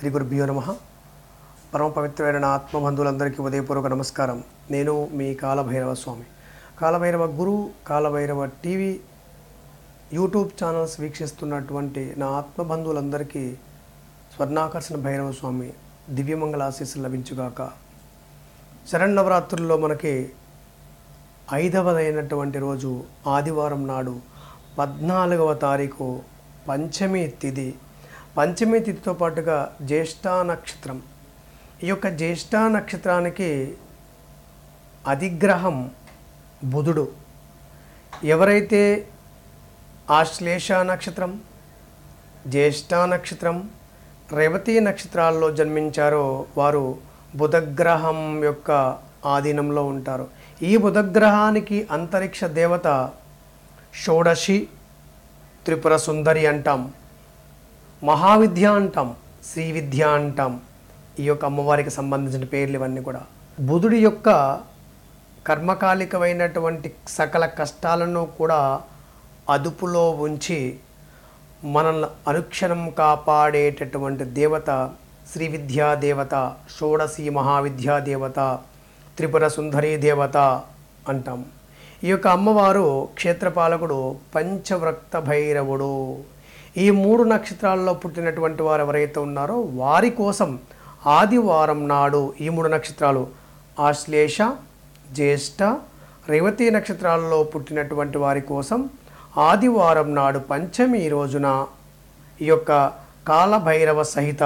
శ్రీ గురుభ్యో నమ పరమ పవిత్రమైన నా ఆత్మబంధువులందరికీ ఉదయపూర్వక నమస్కారం నేను మీ Kalabhairava Swami Kalabhairava Guru Kalabhairava TV YouTube channels వీక్షిస్తున్నటువంటి నా ఆత్మబంధువులందరికీ స్వర్ణాకర్షణ భైరవ స్వామి దివ్యమంగళ ఆశీస్సులు లభించుగాక శరణవరాత్రుల్లో మనకి ఐదవదైనటువంటి రోజు ఆదివారం నాడు పద్నాలుగవ తారీఖు పంచమి తిథి పంచమి తిథితో పాటుగా జ్యేష్ఠ నక్షత్రం ఈ యొక్క జ్యేష్ఠ నక్షత్రానికి అధిగ్రహం బుధుడు ఎవరైతే ఆశ్లేష నక్షత్రం జ్యేష్ఠ నక్షత్రం రేవతి నక్షత్రాల్లో జన్మించారో వారు బుధగ్రహం యొక్క ఆధీనంలో ఉంటారు ఈ బుధగ్రహానికి అంతరిక్ష దేవత షోడశి త్రిపుర సుందరి అంటాం మహావిద్య అంటాం శ్రీ విద్య అంటాం ఈ యొక్క అమ్మవారికి సంబంధించిన పేర్లు ఇవన్నీ కూడా బుధుడి యొక్క కర్మకాలికమైనటువంటి సకల కష్టాలను కూడా అదుపులో ఉంచి మనల్ని అనుక్షణం కాపాడేటటువంటి దేవత శ్రీ విద్యా దేవత షోడశి మహావిద్యా దేవత త్రిపుర సుందరీ దేవత అంటాం ఈ యొక్క అమ్మవారు క్షేత్రపాలకుడు పంచవ్రక్త భైరవుడు ఈ మూడు నక్షత్రాల్లో పుట్టినటువంటి వారు ఎవరైతే ఉన్నారో వారి కోసం ఆదివారం నాడు ఈ మూడు నక్షత్రాలు ఆశ్లేష జ్యేష్ఠ రేవతి నక్షత్రాల్లో పుట్టినటువంటి వారి కోసం ఆదివారం నాడు పంచమి రోజున ఈ యొక్క కాలభైరవ సహిత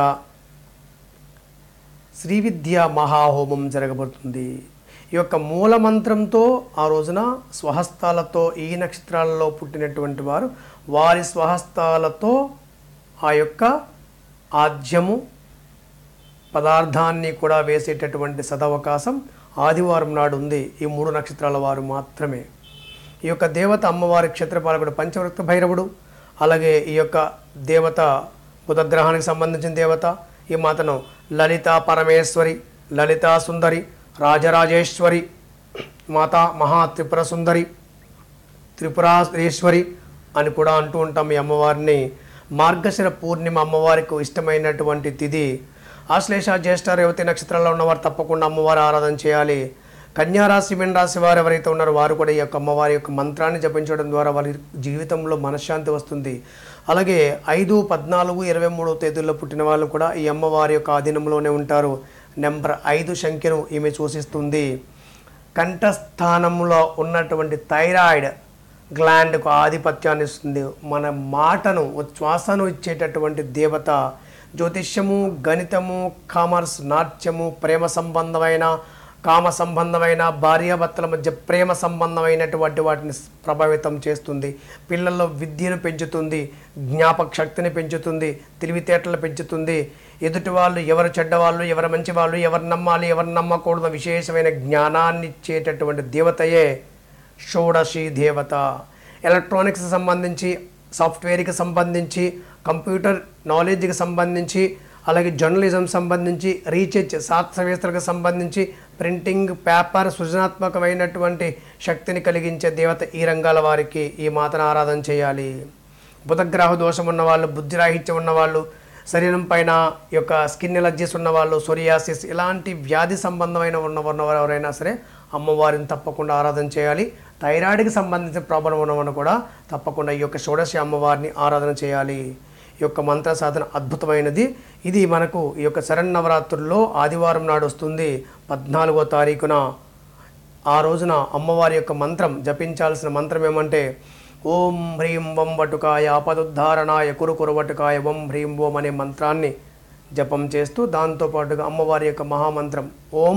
శ్రీ విద్యా మహాహోమం జరగబోతుంది ఈ యొక్క మూల మంత్రంతో ఆ రోజున స్వహస్తాలతో ఈ నక్షత్రాలలో పుట్టినటువంటి వారు వారి స్వహస్తాలతో ఆ యొక్క ఆద్యము పదార్థాన్ని కూడా వేసేటటువంటి సదవకాశం ఆదివారం నాడు ఉంది ఈ మూడు నక్షత్రాల వారు మాత్రమే ఈ యొక్క దేవత అమ్మవారి క్షేత్రపాలకుడు పంచవృత్త భైరవుడు అలాగే ఈ యొక్క దేవత బుధగ్రహానికి సంబంధించిన దేవత ఈ మాతను లలిత పరమేశ్వరి లలితా సుందరి రాజరాజేశ్వరి మాత మహా త్రిపుర సుందరి త్రిపురాశ్వరి అని కూడా అంటూ ఉంటాం ఈ అమ్మవారిని మార్గశిర పూర్ణిమ అమ్మవారికి ఇష్టమైనటువంటి తిథి ఆశ్లేష జ్యేష్ఠ రేవతి నక్షత్రాల్లో ఉన్నవారు తప్పకుండా అమ్మవారి ఆరాధన చేయాలి కన్యారాశి మీన రాశి వారు ఎవరైతే ఉన్నారో వారు కూడా ఈ యొక్క అమ్మవారి యొక్క మంత్రాన్ని జపించడం ద్వారా వారి జీవితంలో మనశ్శాంతి వస్తుంది అలాగే ఐదు పద్నాలుగు ఇరవై మూడు తేదీల్లో పుట్టిన వాళ్ళు కూడా ఈ అమ్మవారి యొక్క ఆధీనంలోనే ఉంటారు నెంబర్ ఐదు సంఖ్యను ఈమె సూచిస్తుంది కంఠస్థానంలో ఉన్నటువంటి థైరాయిడ్ గ్లాండ్కు ఆధిపత్యాన్ని ఇస్తుంది మన మాటను శ్వాసను ఇచ్చేటటువంటి దేవత జ్యోతిష్యము గణితము కామర్స్ నాట్యము ప్రేమ సంబంధమైన కామ సంబంధమైన భార్యాభర్తల మధ్య ప్రేమ సంబంధమైనటువంటి వాటిని ప్రభావితం చేస్తుంది పిల్లల్లో విద్యను పెంచుతుంది జ్ఞాపక శక్తిని పెంచుతుంది తెలివితేటలు పెంచుతుంది ఎదుటి వాళ్ళు ఎవరు చెడ్డవాళ్ళు ఎవరు మంచి వాళ్ళు ఎవరు నమ్మాలి ఎవరు నమ్మకూడదు విశేషమైన జ్ఞానాన్ని ఇచ్చేటటువంటి దేవతయే షోడశి దేవత ఎలక్ట్రానిక్స్ సంబంధించి సాఫ్ట్వేర్కి సంబంధించి కంప్యూటర్ నాలెడ్జ్కి సంబంధించి అలాగే జర్నలిజం సంబంధించి రీసెర్చ్ శాస్త్రవేత్తలకు సంబంధించి ప్రింటింగ్ పేపర్ సృజనాత్మకమైనటువంటి శక్తిని కలిగించే దేవత ఈ రంగాల వారికి ఈ మాతను ఆరాధన చేయాలి బుధగ్రహ దోషం ఉన్నవాళ్ళు బుద్ధిరాహిత్యం ఉన్నవాళ్ళు శరీరం పైన ఈ యొక్క స్కిన్ ఎలర్జీస్ ఉన్నవాళ్ళు సొరియాసిస్ ఇలాంటి వ్యాధి సంబంధమైన ఉన్న ఉన్నవారు ఎవరైనా సరే అమ్మవారిని తప్పకుండా ఆరాధన చేయాలి థైరాయిడ్కి సంబంధించిన ప్రాబ్లం ఉన్నవారు కూడా తప్పకుండా ఈ యొక్క షోడశి అమ్మవారిని ఆరాధన చేయాలి ఈ యొక్క మంత్ర సాధన అద్భుతమైనది ఇది మనకు ఈ యొక్క శరన్నవరాత్రుల్లో ఆదివారం నాడు వస్తుంది పద్నాలుగో తారీఖున ఆ రోజున అమ్మవారి యొక్క మంత్రం జపించాల్సిన మంత్రం ఏమంటే ఓం హ్రీం వం వటుకాయ ఆపదుద్ధారణాయ కురు కురువటుకాయ ఓం హ్రీం ఓం అనే మంత్రాన్ని జపం చేస్తూ దాంతోపాటుగా అమ్మవారి యొక్క మహామంత్రం ఓం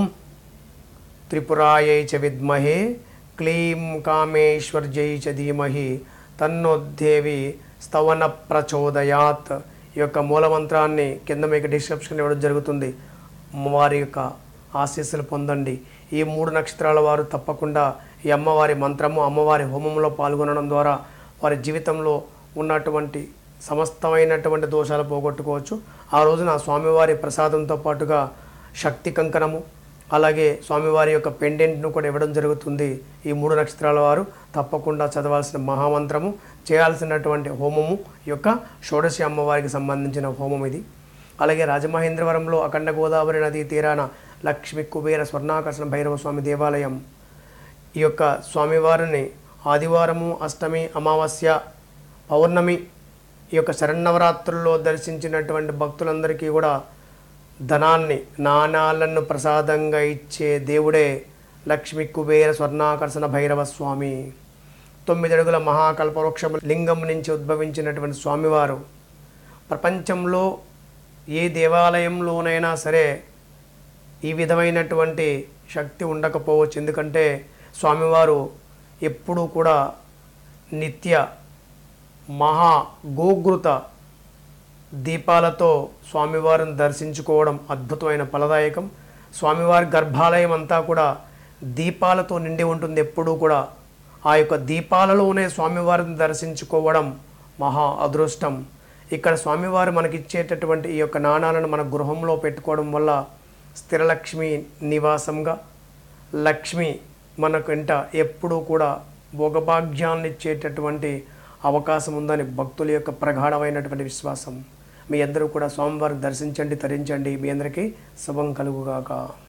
త్రిపురాయై చ విద్మహే క్లీం కామేశ్వర్జై చ ధీమహి తన్నోద్దేవి స్తవన ప్రచోదయాత్ ఈ యొక్క మూలమంత్రాన్ని కింద మీకు డిస్క్రిప్షన్ ఇవ్వడం జరుగుతుంది అమ్మవారి యొక్క ఆశీస్సులు పొందండి ఈ మూడు నక్షత్రాల వారు తప్పకుండా ఈ అమ్మవారి మంత్రము అమ్మవారి హోమంలో పాల్గొనడం ద్వారా వారి జీవితంలో ఉన్నటువంటి సమస్తమైనటువంటి దోషాలు పోగొట్టుకోవచ్చు ఆ రోజున స్వామివారి ప్రసాదంతో పాటుగా శక్తి కంకణము అలాగే స్వామివారి యొక్క పెండెంట్ను కూడా ఇవ్వడం జరుగుతుంది ఈ మూడు నక్షత్రాల వారు తప్పకుండా చదవాల్సిన మహామంత్రము చేయాల్సినటువంటి హోమము ఈ యొక్క షోడశి అమ్మవారికి సంబంధించిన హోమం ఇది అలాగే రాజమహేంద్రవరంలో అఖండ గోదావరి నదీ తీరాన లక్ష్మి కుబేర స్వర్ణాకర్షణ భైరవ స్వామి దేవాలయం ఈ యొక్క స్వామివారిని ఆదివారము అష్టమి అమావాస్య పౌర్ణమి ఈ యొక్క శరన్నవరాత్రుల్లో దర్శించినటువంటి భక్తులందరికీ కూడా ధనాన్ని నాణాలను ప్రసాదంగా ఇచ్చే దేవుడే లక్ష్మి కుబేర స్వర్ణాకర్షణ భైరవ స్వామి తొమ్మిది అడుగుల మహాకల్పవృక్షం లింగం నుంచి ఉద్భవించినటువంటి స్వామివారు ప్రపంచంలో ఏ దేవాలయంలోనైనా సరే ఈ విధమైనటువంటి శక్తి ఉండకపోవచ్చు ఎందుకంటే స్వామివారు ఎప్పుడూ కూడా నిత్య మహా గోగృత దీపాలతో స్వామివారిని దర్శించుకోవడం అద్భుతమైన ఫలదాయకం స్వామివారి గర్భాలయం అంతా కూడా దీపాలతో నిండి ఉంటుంది ఎప్పుడూ కూడా ఆ యొక్క దీపాలలోనే స్వామివారిని దర్శించుకోవడం మహా అదృష్టం ఇక్కడ స్వామివారు మనకిచ్చేటటువంటి ఈ యొక్క నాణాలను మన గృహంలో పెట్టుకోవడం వల్ల స్థిరలక్ష్మి నివాసంగా లక్ష్మి మనకు వెంట ఎప్పుడూ కూడా భోగభాగ్యాన్ని ఇచ్చేటటువంటి అవకాశం ఉందని భక్తుల యొక్క ప్రగాఢమైనటువంటి విశ్వాసం మీ అందరూ కూడా స్వామివారిని దర్శించండి తరించండి మీ అందరికీ శుభం కలుగుగాక